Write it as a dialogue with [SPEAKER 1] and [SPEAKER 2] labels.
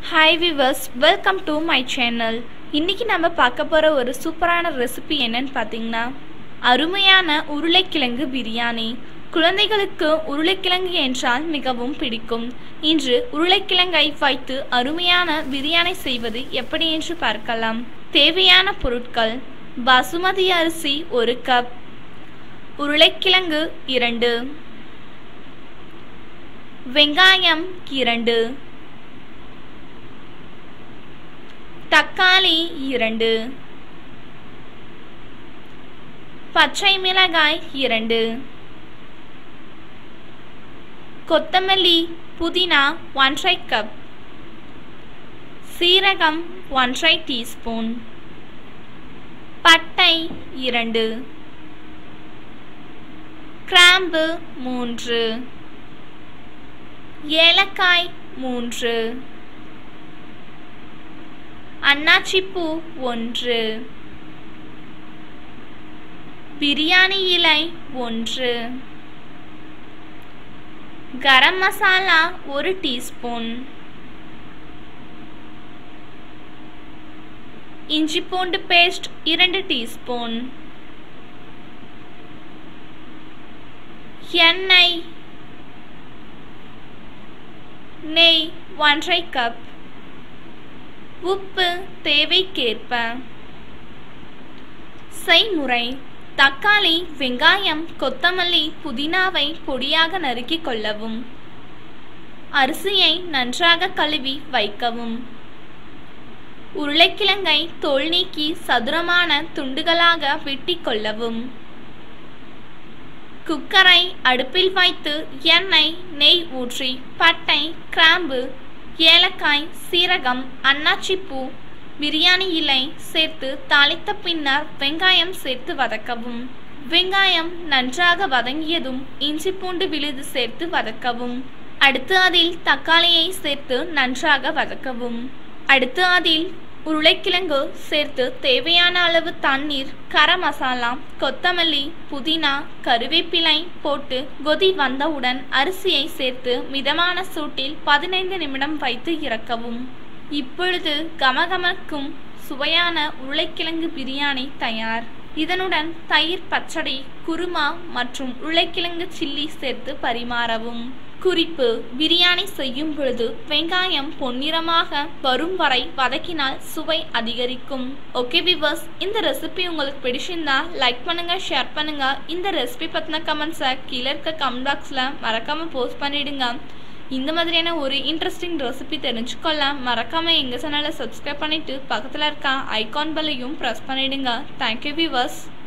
[SPEAKER 1] hi viewers welcome to my channel இன்னைக்கு நம்ம பார்க்க போகிற ஒரு சூப்பரான ரெசிபி என்னன்னு பார்த்தீங்கன்னா அருமையான உருளைக்கிழங்கு பிரியாணி குழந்தைகளுக்கு உருளைக்கிழங்கு என்றால் மிகவும் பிடிக்கும் இன்று உருளைக்கிழங்கை வைத்து அருமையான பிரியாணி செய்வது எப்படி என்று பார்க்கலாம் தேவையான பொருட்கள் பாசுமதி அரிசி ஒரு கப் உருளைக்கிழங்கு இரண்டு வெங்காயம் இரண்டு தக்காளி இரண்டு பச்சை மிளகாய் இரண்டு கொத்தமல்லி புதினா ஒன்றரை கப் சீரகம் ஒன்றரை டீஸ்பூன் பட்டை இரண்டு கிராம்பு மூன்று ஏலக்காய் மூன்று அன்னாச்சிப்பூ ஒன்று பிரியாணி இலை ஒன்று கரம் மசாலா ஒரு டீஸ்பூன் இஞ்சி பூண்டு பேஸ்ட் இரண்டு டீஸ்பூன் எண்ணெய் நெய் ஒன்றரை கப் உப்பு தேவைக்கேற்ப செய்முறை தக்காளி வெங்காயம் கொத்தமல்லி புதினாவை பொடியாக நறுக்கிக் கொள்ளவும் அரிசியை நன்றாக கழுவி வைக்கவும் உருளைக்கிழங்கை தோல் நீக்கி சதுரமான துண்டுகளாக வெட்டிக் கொள்ளவும் குக்கரை அடுப்பில் வைத்து எண்ணெய் நெய் ஊற்றி பட்டை கிராம்பு ஏலக்காய் சீரகம் அன்னாச்சிப்பூ பிரியாணி இலை சேர்த்து தாளித்த பின்னர் வெங்காயம் சேர்த்து வதக்கவும் வெங்காயம் நன்றாக வதங்கியதும் இஞ்சி பூண்டு விழுது சேர்த்து வதக்கவும் அடுத்து அதில் தக்காளியை சேர்த்து நன்றாக வதக்கவும் அடுத்து அதில் உருளைக்கிழங்கு சேர்த்து தேவையான அளவு தண்ணீர் கரம் மசாலா கொத்தமல்லி புதினா கருவேப்பிலை போட்டு கொதி வந்தவுடன் அரிசியை சேர்த்து மிதமான சூட்டில் பதினைந்து நிமிடம் வைத்து இறக்கவும் இப்பொழுது கமகமக்கும் சுவையான உருளைக்கிழங்கு பிரியாணி தயார் இதனுடன் தயிர் பச்சடி குருமா மற்றும் உருளைக்கிழங்கு சில்லி சேர்த்து பரிமாறவும் குறிப்பு பிரியாணி செய்யும் பொழுது வெங்காயம் பொன்னிறமாக வரும் வரை வதக்கினால் சுவை அதிகரிக்கும் ஓகே விவர்ஸ் இந்த ரெசிபி உங்களுக்கு பிடிச்சிருந்தா லைக் பண்ணுங்க ஷேர் பண்ணுங்க இந்த ரெசிபி பற்றின கமெண்ட்ஸை கீழே இருக்க கமெண்ட் பாக்ஸில் மறக்காமல் போஸ்ட் பண்ணிடுங்க இந்த மாதிரியான ஒரு இன்ட்ரெஸ்டிங் ரெசிபி தெரிஞ்சுக்கொள்ள மறக்காம எங்கள் சேனலை சப்ஸ்கிரைப் பண்ணிட்டு பக்கத்தில் இருக்க ஐகான் பெல்லையும் ப்ரெஸ் பண்ணிடுங்க தேங்க்யூ விவர்ஸ்